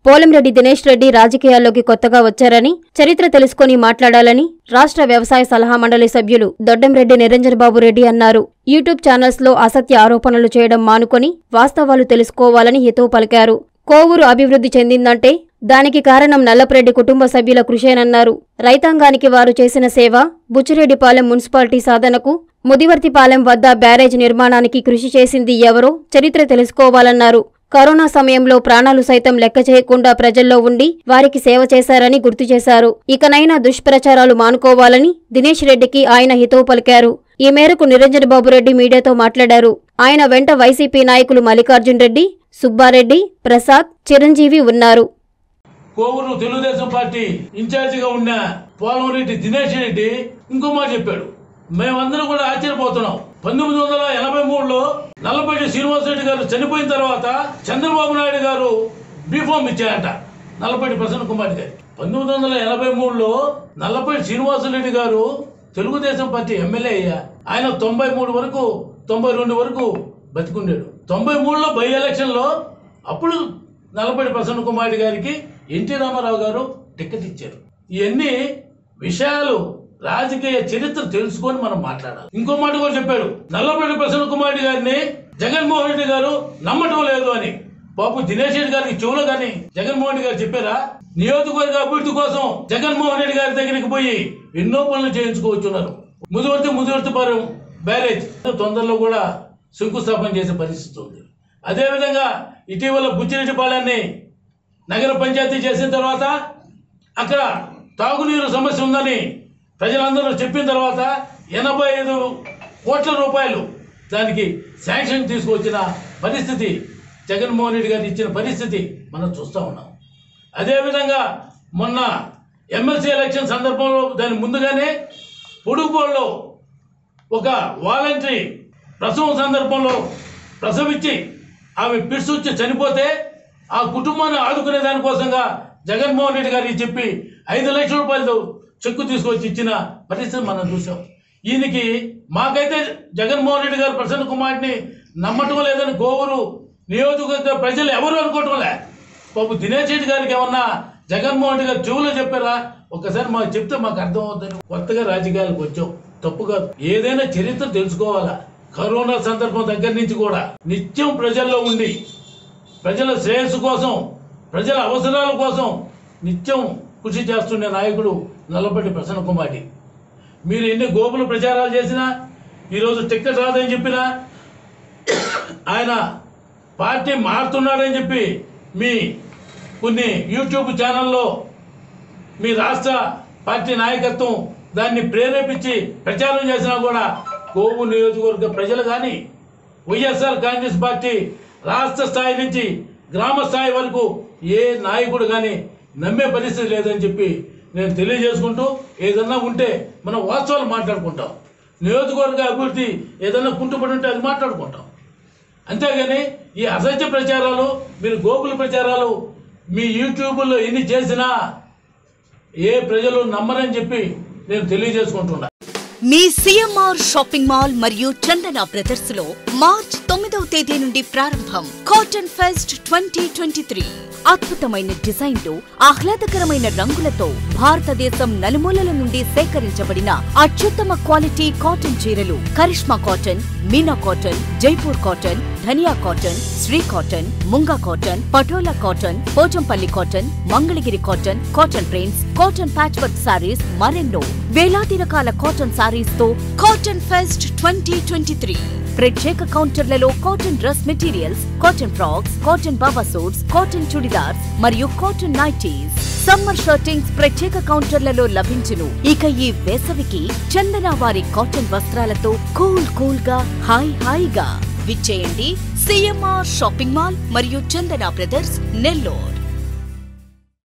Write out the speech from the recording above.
పోలంరెడ్డి దినేష్ రెడ్డి రాజకీయాల్లోకి కొత్తగా వచ్చారని చరిత్ర తెలుసుకొని మాట్లాడాలని రాష్ట్ర వ్యవసాయ సలహా మండలి సభ్యులు దొడ్డంరెడ్డి నిరంజన్ బాబు రెడ్డి అన్నారు యూట్యూబ్ ఛానల్స్ లో అసత్య ఆరోపణలు చేయడం మానుకొని వాస్తవాలు తెలుసుకోవాలని హితవు పలికారు కోవూరు అభివృద్ధి చెందిందంటే దానికి కారణం నల్లపురెడ్డి కుటుంబ సభ్యుల కృషేనన్నారు రైతాంగానికి వారు చేసిన సేవ బుచ్చిరెడ్డిపాలెం మున్సిపాలిటీ సాధనకు ముదివర్తిపాలెం వద్ద బ్యారేజ్ నిర్మాణానికి కృషి చేసింది ఎవరో చరిత్ర తెలుసుకోవాలన్నారు కరోనా సమయంలో ప్రాణాలు సైతం లెక్క చేయకుండా ప్రజల్లో ఉండి వారికి సేవ చేశారని గుర్తు చేశారు ఇకనైనా దుష్ప్రచారాలు మానుకోవాలని దినేష్ రెడ్డికి ఆయన హితవు పలికారు ఈ మేరకు నిరంజన్ బాబు రెడ్డి మీడియాతో మాట్లాడారు ఆయన వెంట వైసీపీ నాయకులు మల్లికార్జున్ రెడ్డి సుబ్బారెడ్డి ప్రసాద్ చిరంజీవి ఉన్నారు కోవూరు తెలుగుదేశం పార్టీ ఇన్ఛార్జిగా ఉన్న పోలంరెడ్డి దినేష్ రెడ్డి ఇంకో మాట చెప్పాడు మేమందరం కూడా ఆశ్చర్యపోతున్నాం పంతొమ్మిది వందల ఎనభై మూడులో నల్లపల్లి శ్రీనివాసరెడ్డి గారు చనిపోయిన తర్వాత చంద్రబాబు నాయుడు గారు బీఫామ్ ఇచ్చారట నల్లపల్లి ప్రసన్న కుమార్ గారి పంతొమ్మిది వందల ఎనభై మూడులో నల్లపల్లి శ్రీనివాసరెడ్డి గారు తెలుగుదేశం పార్టీ ఎమ్మెల్యే అయ్యా ఆయన తొంభై మూడు వరకు తొంభై రెండు వరకు బతికుండాడు తొంభై మూడులో బై ఎలక్షన్లో అప్పుడు నల్లపల్లి ప్రసన్న కుమార్ గారికి ఎన్టీ రామారావు గారు టికెట్ ఇచ్చారు ఇవన్నీ విషయాలు రాజకీయ చరిత్ర తెలుసుకొని మనం మాట్లాడాలి ఇంకో మాట కూడా చెప్పాడు నల్లపల్లి ప్రసన్న కుమార్ గారిని జగన్మోహన్ రెడ్డి గారు నమ్మటం లేదు అని పాపు దినేష్ రెడ్డి గారికి చెవులో కానీ జగన్మోహన్ రెడ్డి గారు చెప్పారా నియోజకవర్గ అభివృద్ధి కోసం జగన్మోహన్ రెడ్డి గారి దగ్గరికి పోయి ఎన్నో పనులు చేయించుకోవచ్చున్నారు ముదివర్తి ముదివర్తిపాలెం బ్యారేజ్ తొందరలో కూడా శంకుస్థాపన చేసే పరిస్థితి ఉంది అదేవిధంగా ఇటీవల బుచ్చిరెడ్డిపాలెన్ని నగర పంచాయతీ చేసిన తర్వాత అక్కడ తాగునీరు సమస్య ఉందని ప్రజలందరూ చెప్పిన తర్వాత ఎనభై ఐదు కోట్ల రూపాయలు దానికి శాంక్షన్ తీసుకొచ్చిన పరిస్థితి జగన్మోహన్ రెడ్డి గారు ఇచ్చిన పరిస్థితి మనం చూస్తూ ఉన్నాం అదేవిధంగా మొన్న ఎమ్మెల్సీ ఎలక్షన్ సందర్భంలో దాని ముందుగానే పొడుగుపోల్లో ఒక వాలంటరీ ప్రసవం సందర్భంలో ప్రసవించి ఆమె పిడ్స్ వచ్చి చనిపోతే ఆ కుటుంబాన్ని ఆదుకునే దానికోసంగా జగన్మోహన్ రెడ్డి గారికి చెప్పి ఐదు లక్షల రూపాయలు చెక్కు తీసుకొచ్చి ఇచ్చిన పరిస్థితి మనం చూసాం ఈయనకి మాకైతే జగన్మోహన్ రెడ్డి గారు ప్రసన్న కుమార్ని నమ్మటం లేదని కోవూరు నియోజకవర్గ ప్రజలు ఎవరు అనుకోవటం లే బాబు దినేష్ రెడ్డి గారికి ఏమన్నా జగన్మోహన్ రెడ్డి గారు చెవులో చెప్పారా ఒక్కసారి మాకు చెప్తే మాకు అర్థం అవుతుంది కొత్తగా రాజకీయాలకు వచ్చాం తప్పు కాదు ఏదైనా చరిత్ర తెలుసుకోవాలా కరోనా సందర్భం దగ్గర నుంచి కూడా నిత్యం ప్రజల్లో ఉండి ప్రజల శ్రేయస్సు కోసం ప్రజల అవసరాల కోసం నిత్యం కృషి చేస్తున్న నాయకుడు నల్లపల్లి ప్రసన్న కుమారి మీరు ఎన్ని గోపుల ప్రచారాలు చేసినా ఈరోజు టిక్కెట్ రాదని చెప్పినా ఆయన పార్టీ మారుతున్నాడని చెప్పి మీ కొన్ని యూట్యూబ్ ఛానల్లో మీ రాష్ట్ర పార్టీ నాయకత్వం దాన్ని ప్రేరేపించి ప్రచారం చేసినా కూడా కోవు నియోజకవర్గ ప్రజలు కానీ వైఎస్ఆర్ కాంగ్రెస్ పార్టీ రాష్ట్ర స్థాయి నుంచి గ్రామ స్థాయి వరకు ఏ నాయకుడు కానీ నమ్మే పరిస్థితి లేదని చెప్పి నేను తెలియజేసుకుంటూ ఏదన్నా ఉంటే మనం వాస్తవాలు మాట్లాడుకుంటాం నియోజకవర్గ అభివృద్ధి ఏదన్నా కుంటుపడి ఉంటే అది మాట్లాడుకుంటాం అంతేగాని ఈ అసత్య ప్రచారాలు మీరు గోకుల ప్రచారాలు మీ యూట్యూబ్లో ఎన్ని చేసినా ఏ ప్రజలు నమ్మరని చెప్పి నేను తెలియజేసుకుంటున్నా మీ సిఎంఆర్ షాపింగ్ మాల్ మరియు చందన బ్రదర్స్ లో మార్చ్ తొమ్మిదవ తేదీ నుండి ప్రారంభం cotton fest twenty twenty three అద్భుతమైన డిజైన్లు ఆహ్లాదకరమైన రంగులతో భారతదేశం నలుమూలల నుండి సేకరించబడిన అత్యుత్తమ క్వాలిటీ కాటన్ చీరలు Karishma cotton Meena cotton Jaipur cotton Dhaniya cotton Shri cotton Munga cotton Patola cotton Pochampally cotton Mangalagiri cotton cotton prints cotton patch work saris మరెన్నో వేలాది రకాల కాటన్ సారీస్ తో cotton fest twenty twenty three ప్రత్యేక కౌంటర్లలో cotton dress materials cotton frocks cotton baba suits cotton churidars మరియు కాటన్ నైటీస్ సమ్మర్ షర్టింగ్స్ ప్రత్యేక కౌంటర్లలో లభించును ఇక ఈ వేసవికి చందన వారి కాటన్ వస్త్రాలతో కూల్ కూల్ గా హాయ్ హాయిగా విచ్చేయండి సిఎంఆర్ షాపింగ్ మాల్ మరియు చందన బ్రదర్స్ నెల్లూరు